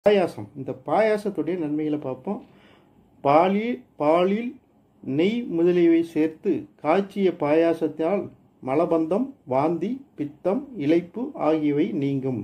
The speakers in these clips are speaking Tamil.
பாயாசம் இந்த பாயாசத்துடைய நன்மைகளை பார்ப்போம் பாலில் பாலில் நெய் முதலியவை சேர்த்து காய்ச்சிய பாயாசத்தால் மலபந்தம் வாந்தி பித்தம் இளைப்பு ஆகியவை நீங்கும்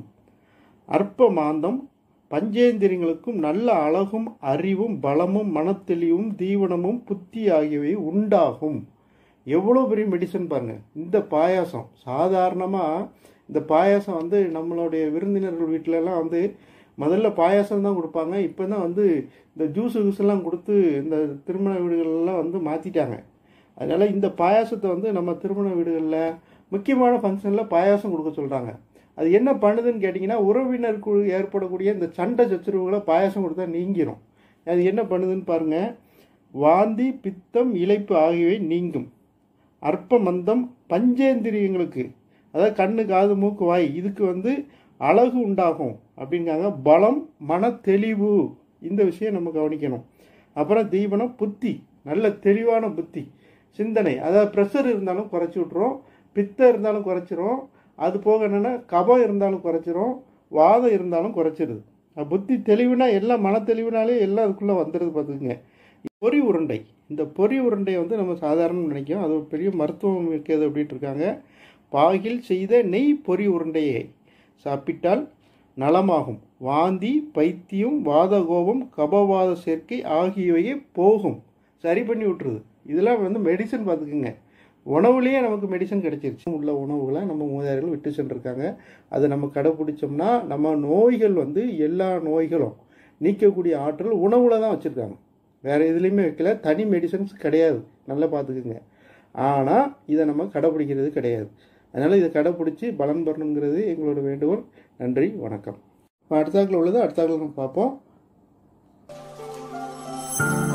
அற்ப மாந்தம் பஞ்சேந்திரியங்களுக்கும் நல்ல அழகும் அறிவும் பலமும் மனத்தெளிவும் தீவனமும் புத்தி ஆகியவை உண்டாகும் எவ்வளோ பெரிய மெடிசன் பாருங்க இந்த பாயாசம் சாதாரணமாக இந்த பாயாசம் வந்து நம்மளுடைய விருந்தினர்கள் வீட்டிலலாம் வந்து முதல்ல பாயாசம் தான் கொடுப்பாங்க இப்போ தான் வந்து இந்த ஜூஸ் ஜூஸ் எல்லாம் கொடுத்து இந்த திருமண வீடுகள்லாம் வந்து மாற்றிட்டாங்க அதனால் இந்த பாயாசத்தை வந்து நம்ம திருமண வீடுகளில் முக்கியமான ஃபங்க்ஷனில் பாயாசம் கொடுக்க சொல்கிறாங்க அது என்ன பண்ணுதுன்னு கேட்டிங்கன்னா உறவினருக்கு ஏற்படக்கூடிய இந்த சண்டை சச்சரவுகளை பாயாசம் கொடுத்தா நீங்கிரும் அது என்ன பண்ணுதுன்னு பாருங்கள் வாந்தி பித்தம் இளைப்பு ஆகியவை நீங்கும் அற்ப மந்தம் பஞ்சேந்திரியங்களுக்கு அதாவது கண்ணு காது மூக்கு வாய் இதுக்கு வந்து அழகு உண்டாகும் அப்படிங்காங்க பலம் மன தெளிவு இந்த விஷயம் நம்ம கவனிக்கணும் அப்புறம் தீவனம் புத்தி நல்ல தெளிவான புத்தி சிந்தனை அதாவது ப்ரெஷர் இருந்தாலும் குறைச்சி விட்ரும் பித்தம் இருந்தாலும் குறைச்சிரும் அது போக என்னென்னா கபம் இருந்தாலும் குறைச்சிரும் வாதம் இருந்தாலும் குறைச்சிருது அஹ் புத்தி தெளிவுனா எல்லாம் மன தெளிவுனாலே எல்லாம் அதுக்குள்ளே வந்துடுது பார்த்துக்குங்க பொறி உருண்டை இந்த பொறி உருண்டையை வந்து நம்ம சாதாரணம் நினைக்கிறோம் அது ஒரு பெரிய மருத்துவம் இருக்கிறது அப்படின்ட்டு இருக்காங்க பாகில் செய்த நெய் பொறி உருண்டையை சாப்பிட்டால் நலமாகும் வாந்தி பைத்தியம் வாதகோபம் கபவாத சேர்க்கை ஆகியவையே போகும் சரி பண்ணி விட்டுருது இதெல்லாம் வந்து மெடிசன் பார்த்துக்குங்க உணவுலேயே நமக்கு மெடிசன் கிடைச்சிருச்சு உள்ள உணவுகளை நம்ம மூதாதையர்கள் விட்டு சென்றிருக்காங்க அதை நம்ம கடைப்பிடிச்சோம்னா நம்ம நோய்கள் வந்து எல்லா நோய்களும் நீக்கக்கூடிய ஆற்றல் உணவில் தான் வச்சுருக்காங்க வேறு எதுலேயுமே வைக்கல தனி மெடிசன்ஸ் கிடையாது நல்லா பார்த்துக்குங்க ஆனால் இதை நம்ம கடைப்பிடிக்கிறது கிடையாது அதனால் இதை கடைப்பிடிச்சி பலன் பெறணுங்கிறது எங்களோட வேண்டுகோள் நன்றி வணக்கம் இப்போ அடுத்தாக்கில் உள்ளது அடுத்தாக்கில் நம்ம பார்ப்போம்